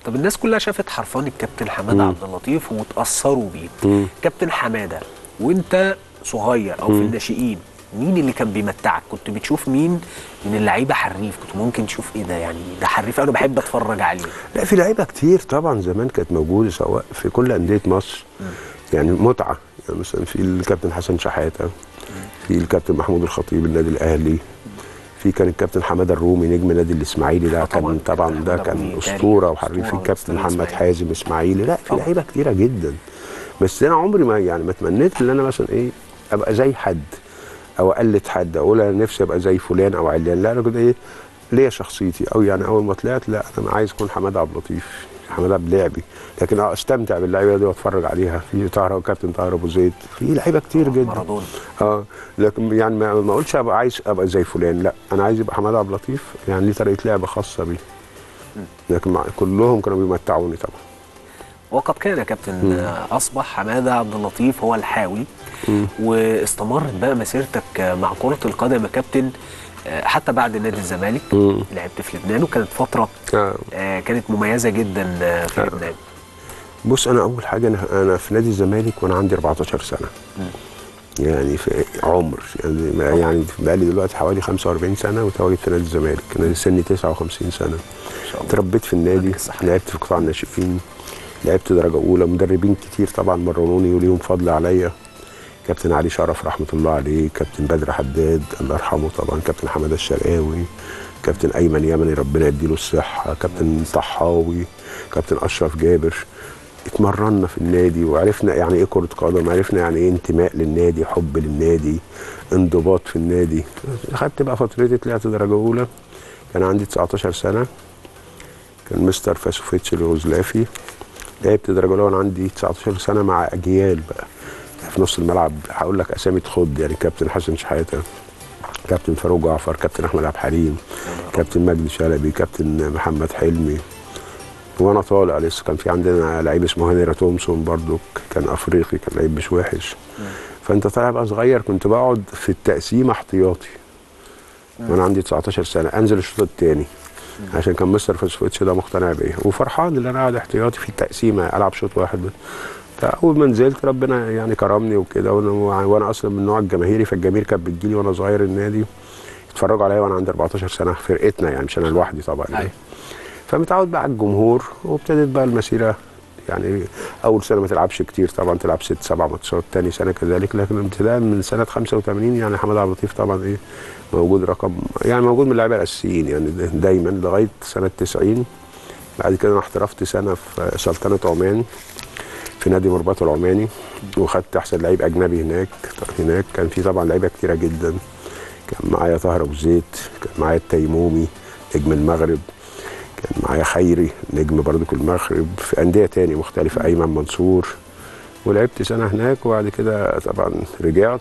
طب الناس كلها شافت حرفان الكابتن حماده مم. عبد اللطيف وتاثروا بيه مم. كابتن حماده وانت صغير او في مم. الناشئين مين اللي كان بيمتعك كنت بتشوف مين من اللعيبه حريف كنت ممكن تشوف ايه ده يعني ده حريف انا بحب اتفرج عليه لا في لعيبه كتير طبعا زمان كانت موجوده سواء في كل انديه مصر يعني متعه يعني مثلا في الكابتن حسن شحاته في الكابتن محمود الخطيب النادي الاهلي في كان الكابتن حماده الرومي نجم نادي الاسماعيلي ده طبعاً. كان طبعا ده حمادة الرومي كان تاريخ اسطوره وحريف أسطورة الكابتن ونادي محمد الإسماعيلي. حازم اسماعيلي لا في طبعاً. لعيبه كتيره جدا بس انا عمري ما يعني ما تمنيت ان انا مثلا ايه ابقى زي حد او اقلد حد اقول انا نفسي ابقى زي فلان او علان لا انا كنت ايه ليا شخصيتي او يعني اول ما طلعت لا انا عايز اكون حماده عبد اللطيف حماده بلعبي لكن اه استمتع باللعيبه دي واتفرج عليها في طاهر كابتن طاهر ابو زيد في لعيبه كتير جدا مارادونا اه لكن يعني ما ما اقولش ابقى عايز ابقى زي فلان لا انا عايز يبقى حماده عبد اللطيف يعني ليه طريقه لعب خاصه بيه لكن مع كلهم كانوا بيمتعوني طبعا وقد كان كابتن آه، اصبح حماده عبد اللطيف هو الحاوي واستمرت بقى مسيرتك آه، مع كره القدم يا كابتن آه، حتى بعد نادي الزمالك مم. لعبت في لبنان وكانت فتره آه. آه، كانت مميزه جدا آه، في آه. لبنان بص انا اول حاجه انا انا في نادي الزمالك وانا عندي 14 سنه يعني في عمر يعني ما- يعني بقى لي دلوقتي حوالي 45 سنه وتواجد في نادي الزمالك انا سني 59 سنه ما شاء الله اتربيت في النادي يديك الصحة. لعبت في قطاع الناشئين لعبت درجه اولى مدربين كتير طبعا مرنوني وليهم فضل عليا كابتن علي شرف رحمه الله عليه كابتن بدر حداد الله يرحمه طبعا كابتن حماده الشرقاوي كابتن ايمن يمني ربنا يديله الصحه كابتن طحاوي كابتن اشرف جابر اتمرنا في النادي وعرفنا يعني ايه كره قدم عرفنا يعني ايه انتماء للنادي حب للنادي انضباط في النادي خدت بقى فترتي طلعت درجه اولى كان عندي 19 سنه كان مستر فاسوفيتش اليوغوسلافي لعبت درجه اولى وانا عندي 19 سنه مع اجيال بقى في نص الملعب هقول لك اسامي تخض يعني كابتن حسن شحاته كابتن فاروق جعفر كابتن احمد عبد الحليم كابتن مجدي شلبي كابتن محمد حلمي وانا طالع لسه كان في عندنا لعيب اسمه هنري تومسون برضو كان افريقي كان لعيب مش وحش فانت طالع بقى صغير كنت بقعد في التقسيم احتياطي وانا عندي 19 سنه انزل الشوط الثاني عشان كان مستر فاسفوتش ده مقتنع بيا وفرحان ان انا قاعد احتياطي في التقسيمه العب شوط واحد بس فاول ما نزلت ربنا يعني كرمني وكده وانا وانا اصلا من النوع الجماهيري فالجماهير كانت بتجيلي وانا صغير النادي يتفرجوا عليا وانا عندي 14 سنه فرقتنا يعني مش انا لوحدي طبعا يعني. أيوة. فمتعود بقى على الجمهور وابتدت بقى المسيره يعني اول سنه ما تلعبش كتير طبعا تلعب ست سبع ماتشات تاني سنه كذلك لكن ابتداء من سنه 85 يعني حماد عبد اللطيف طبعا ايه موجود رقم يعني موجود من اللعيبه الاساسيين يعني دايما لغايه سنه 90 بعد كده انا احترفت سنه في سلطنه عمان في نادي مرباط العماني وخدت احسن لعيب اجنبي هناك هناك كان في طبعا لعيبه كتيره جدا كان معايا طاهر ابو زيد كان معايا التيمومي نجم المغرب كان معايا خيري نجم برضو المغرب في انديه تاني مختلفه ايمن منصور ولعبت سنه هناك وبعد كده طبعا رجعت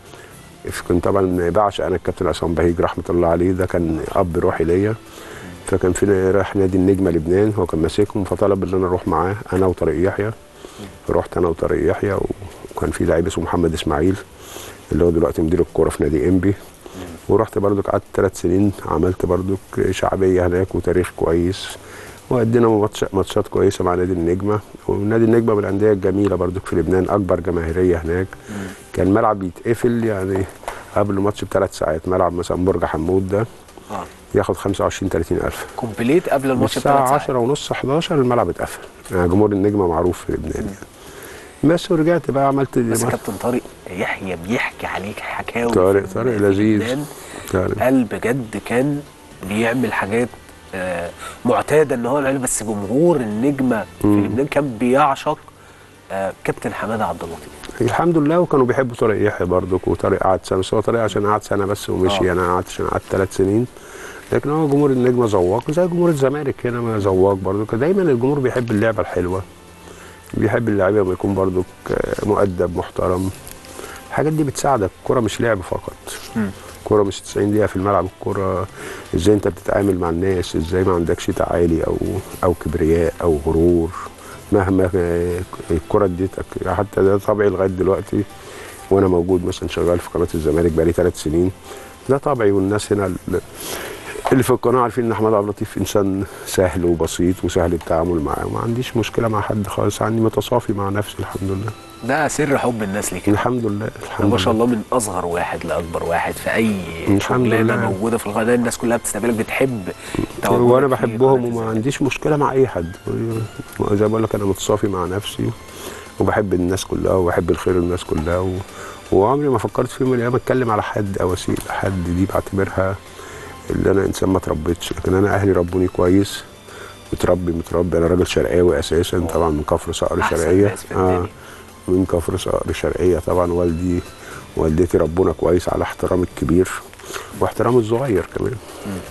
كنت طبعا بعشق انا الكابتن عصام بهيج رحمه الله عليه ده كان اب روحي ليا فكان في راح نادي النجمه لبنان هو كان ماسكهم فطلب ان انا اروح معاه انا وطارق يحيى فرحت انا وطارق يحيى وكان في لعيب اسمه محمد اسماعيل اللي هو دلوقتي مدير الكوره في نادي انبي ورحت برضك قعدت ثلاث سنين عملت برضك شعبيه هناك وتاريخ كويس وادينا ماتش ماتشات كويسه مع نادي النجمه ونادي النجمه من الانديه الجميله برضك في لبنان اكبر جماهيريه هناك كان الملعب بيتقفل يعني قبل الماتش بثلاث ساعات ملعب مثلا برج حمود ده اه ياخد 25 30 الف كومبليت قبل الماتش الساعه بثلاث ساعات 10 ونص 11 الملعب اتقفل يعني جمهور النجمه معروف في لبنان يعني بس ورجعت بقى عملت بس كابتن طارق يحيى بيحكي عليك حكاوي طارق في- طارق في لذيذ لبنان. طارق. قال بجد كان بيعمل حاجات آه، معتاده ان هو يعملها بس جمهور النجمه في لبنان كان بيعشق آه، كابتن حماده عبد اللطيف الحمد لله وكانوا بيحبوا طارق يحيى برضك وطارق قعد سنه بس هو طارق عشان قعد سنه بس ومشي آه. انا قعدت عشان قعدت ثلاث سنين لكن هو جمهور النجمه ذواق زي جمهور الزمالك هنا ما ذواق برضك دايما الجمهور بيحب اللعبه الحلوه بيحب اللعيبه لما يكون برضك آه، مؤدب محترم الحاجات دي بتساعدك الكوره مش لعب فقط الكوره مش 90 دقيقه في الملعب الكوره ازاي انت بتتعامل مع الناس ازاي ما عندكش تعالي او او كبرياء او غرور مهما الكره اديتك حتى ده طبعي لغايه دلوقتي وانا موجود مثلا شغال في قناه الزمالك بقالي ثلاث سنين ده طبعي والناس هنا ال- اللي في القناه عارفين ان احمد عبد اللطيف انسان سهل وبسيط وسهل التعامل معاه وما عنديش مشكله مع حد خالص عندي متصافي مع نفسي الحمد لله ده سر حب الناس ليك الحمد لله الحمد ما شاء لله الله من اصغر واحد لاكبر واحد في اي الحمد شغلانه لله. موجوده في القناه الناس كلها بتستقبلك بتحب تواجدك وانا فيه، بحبهم قناة وما الزمالك. عنديش مشكله مع اي حد زي ما بقول لك انا متصافي مع نفسي وبحب الناس كلها وبحب الخير الناس كلها و... وعمري ما فكرت في يوم من الايام اتكلم على حد او اسيء لحد دي بعتبرها اللي انا انسان ما اتربيتش لكن انا اهلي ربوني كويس متربي متربي انا راجل شرقاوي اساسا طبعا من كفر صقر أحسن شرقيه ناس في الدنيا. من كفر صقر شرقيه طبعا والدي والدتي ربونا كويس على احترام الكبير واحترام الصغير كمان